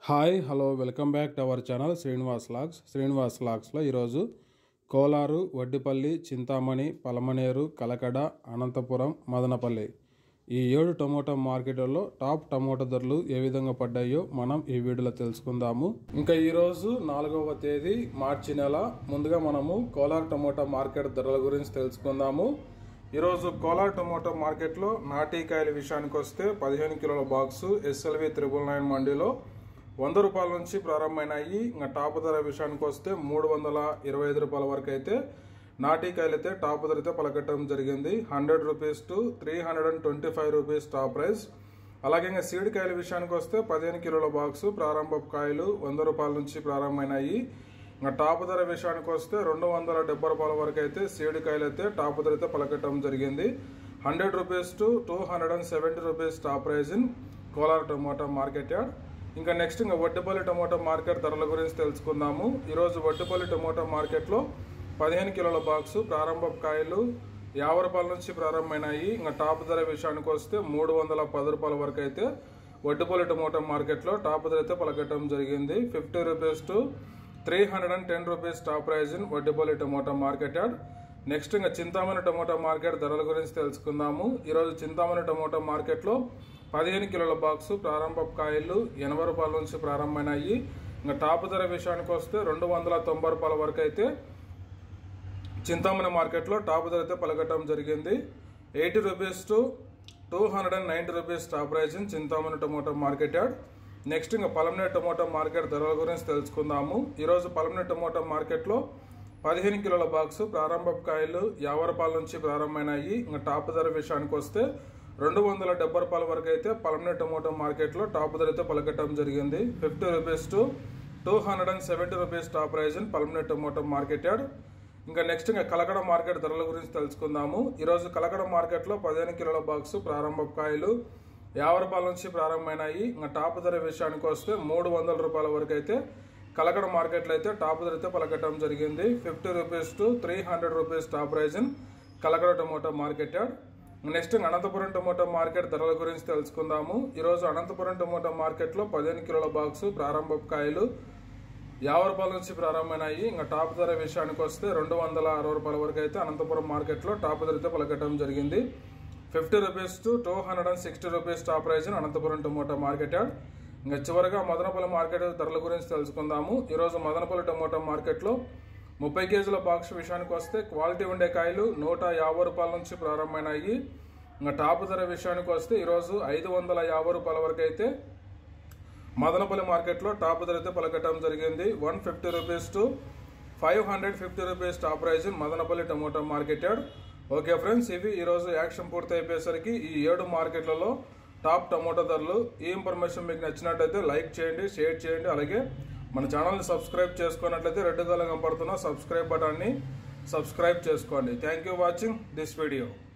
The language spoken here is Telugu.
hi hello welcome back to our channel Srinivas logs Srinivas లాగ్స్లో ఈరోజు కోలారు వడ్డిపల్లి చింతామణి పలమనేరు కలకడ అనంతపురం మదనపల్లి ఈ ఏడు టమోటా మార్కెట్లలో టాప్ టమోటా ధరలు ఏ విధంగా పడ్డాయో మనం ఈ వీడియోలో తెలుసుకుందాము ఇంకా ఈరోజు నాలుగవ తేదీ మార్చి నెల ముందుగా మనము కోలార్ టమోటా మార్కెట్ ధరల గురించి తెలుసుకుందాము ఈరోజు కోలార్ టమోటా మార్కెట్లో నాటికాయల విషయానికి వస్తే పదిహేను కిలోల బాక్సు ఎస్ఎల్వి త్రిబుల్ నైన్ మండీలో వంద రూపాయల నుంచి ప్రారంభమైనాయి ఇంకా టాప్ ధర విషయానికి వస్తే మూడు వందల ఇరవై ఐదు రూపాయల వరకు అయితే నాటికాయలు అయితే టాప్ ధర అయితే పలకట్టడం జరిగింది hundred rupees to three hundred and twenty five rupees top price అలాగే ఇంకా సీడ్ కాయల విషయానికి వస్తే పదిహేను కిలోల బాక్సు ప్రారంభ కాయలు వంద రూపాయల నుంచి ప్రారంభమైనాయి ఇంకా టాప్ ధర విషయానికి వస్తే రెండు వందల డెబ్బై రూపాయల వరకు అయితే సీడ్ కాయలు అయితే టాప్ ధర అయితే పలకట్టడం జరిగింది hundred rupees to two hundred and seventy rupees top price in Kolar tomato market yard ఇంకా నెక్స్ట్ ఇంకా వడ్డిపల్లి టమోటా మార్కెట్ ధరల గురించి తెలుసుకుందాము ఈరోజు వడ్డిపల్లి టమోటా మార్కెట్లో పదిహేను కిలోల బాక్సు ప్రారంభ కాయలు యాభై రూపాయల నుంచి ప్రారంభమైనాయి ఇంకా టాప్ ధర విషయానికి వస్తే మూడు వందల పది రూపాయల వరకు అయితే వడ్డిపల్లి టమోటా మార్కెట్లో టాప్ ధర అయితే పలకట్టడం జరిగింది fifty rupees to three hundred and ten rupees top price in Vaddipalli tomato market yard next ఇంకా చింతామణి టమోటా మార్కెట్ ధరల గురించి తెలుసుకుందాము ఈరోజు చింతామణి టమోటా మార్కెట్లో పదిహేను కిలోల బాక్సు ప్రారంభ కాయలు ఎనభై రూపాయల నుంచి ప్రారంభమైనాయి ఇంకా టాప్ ధర విషయానికి వస్తే రెండు వందల తొంభై రూపాయల వరకు అయితే చింతామణి మార్కెట్లో టాప్ ధర అయితే పలకటం జరిగింది eighty rupees to two hundred and ninety rupees top price in Chintamani tomato market yard next ఇంకా పలమనే టమోటా మార్కెట్ ధరల గురించి తెలుసుకుందాము ఈరోజు పలమనే టమోటా మార్కెట్లో పదిహేను కిలోల బాక్సు ప్రారంభ కాయలు యాభై రూపాయల నుంచి ప్రారంభమైనాయి ఇంకా టాప్ ధర విషయానికి వస్తే రెండు వందల డెబ్బై రూపాయల వరకు అయితే పలమనే టమోటా మార్కెట్లో టాప్ ధర అయితే పలకటం జరిగింది fifty rupees to two hundred and seventy rupees top price in Palamaner tomato market yard ఇంకా నెక్స్ట్ ఇంకా కలకడ మార్కెట్ ధరల గురించి తెలుసుకుందాము ఈరోజు కలకడ మార్కెట్లో పదిహేను కిలోల బాక్సు ప్రారంభ కాయలు యాభై రూపాయల నుంచి ప్రారంభమైనాయి ఇంకా టాప్ ధర విషయానికి వస్తే మూడు వందల రూపాయల వరకు అయితే కలకడ మార్కెట్లో అయితే టాప్ ధర అయితే పలకటం జరిగింది fifty rupees to three hundred rupees top price in Kalakada tomato market yard next Anantapuram tomato market ధరల గురించి తెలుసుకుందాము ఈరోజు అనంతపురం టమోటా మార్కెట్లో పదిహేను కిలోల బాక్సు ప్రారంభ కాయలు యాభై రూపాయల నుంచి ప్రారంభమైనాయి ఇంకా టాప్ ధర విషయానికి వస్తే రెండు వందల అరవై రూపాయల వరకు అయితే అనంతపురం మార్కెట్లో టాప్ ధర అయితే పలకటం జరిగింది fifty rupees to two hundred and sixty rupees top price Anantapuram tomato market yard ఇంకా చివరిగా మదనపల్లి మార్కెట్ ధరల గురించి తెలుసుకుందాము ఈరోజు మదనపల్లి టమోటా మార్కెట్లో ముప్పై కేజీల బాక్స్ విషయానికి వస్తే క్వాలిటీ ఉండే కాయలు నూట యాభై రూపాయల నుంచి ప్రారంభమైనాయి ఇంకా టాప్ ధర విషయానికి వస్తే ఈరోజు ఐదు వందల యాభై రూపాయల వరకు అయితే మదనపల్లి మార్కెట్లో టాప్ ధర అయితే పలకటం జరిగింది one fifty rupees to five hundred fifty rupees top price Madanapalle tomato market yard okay friends ఇవి ఈరోజు యాక్షన్ పూర్తి అయిపోయేసరికి ఈ ఏడు మార్కెట్లలో టాప్ టమోటా ధరలు ఈ ఇన్ఫర్మేషన్ మీకు నచ్చినట్టయితే లైక్ చేయండి షేర్ చేయండి అలాగే మన ఛానల్ని సబ్స్క్రైబ్ చేసుకున్నట్లయితే రెడ్ కలర్ కనపడుతున్న సబ్స్క్రైబ్ బటాన్ని సబ్స్క్రైబ్ చేసుకోండి thank you watching this video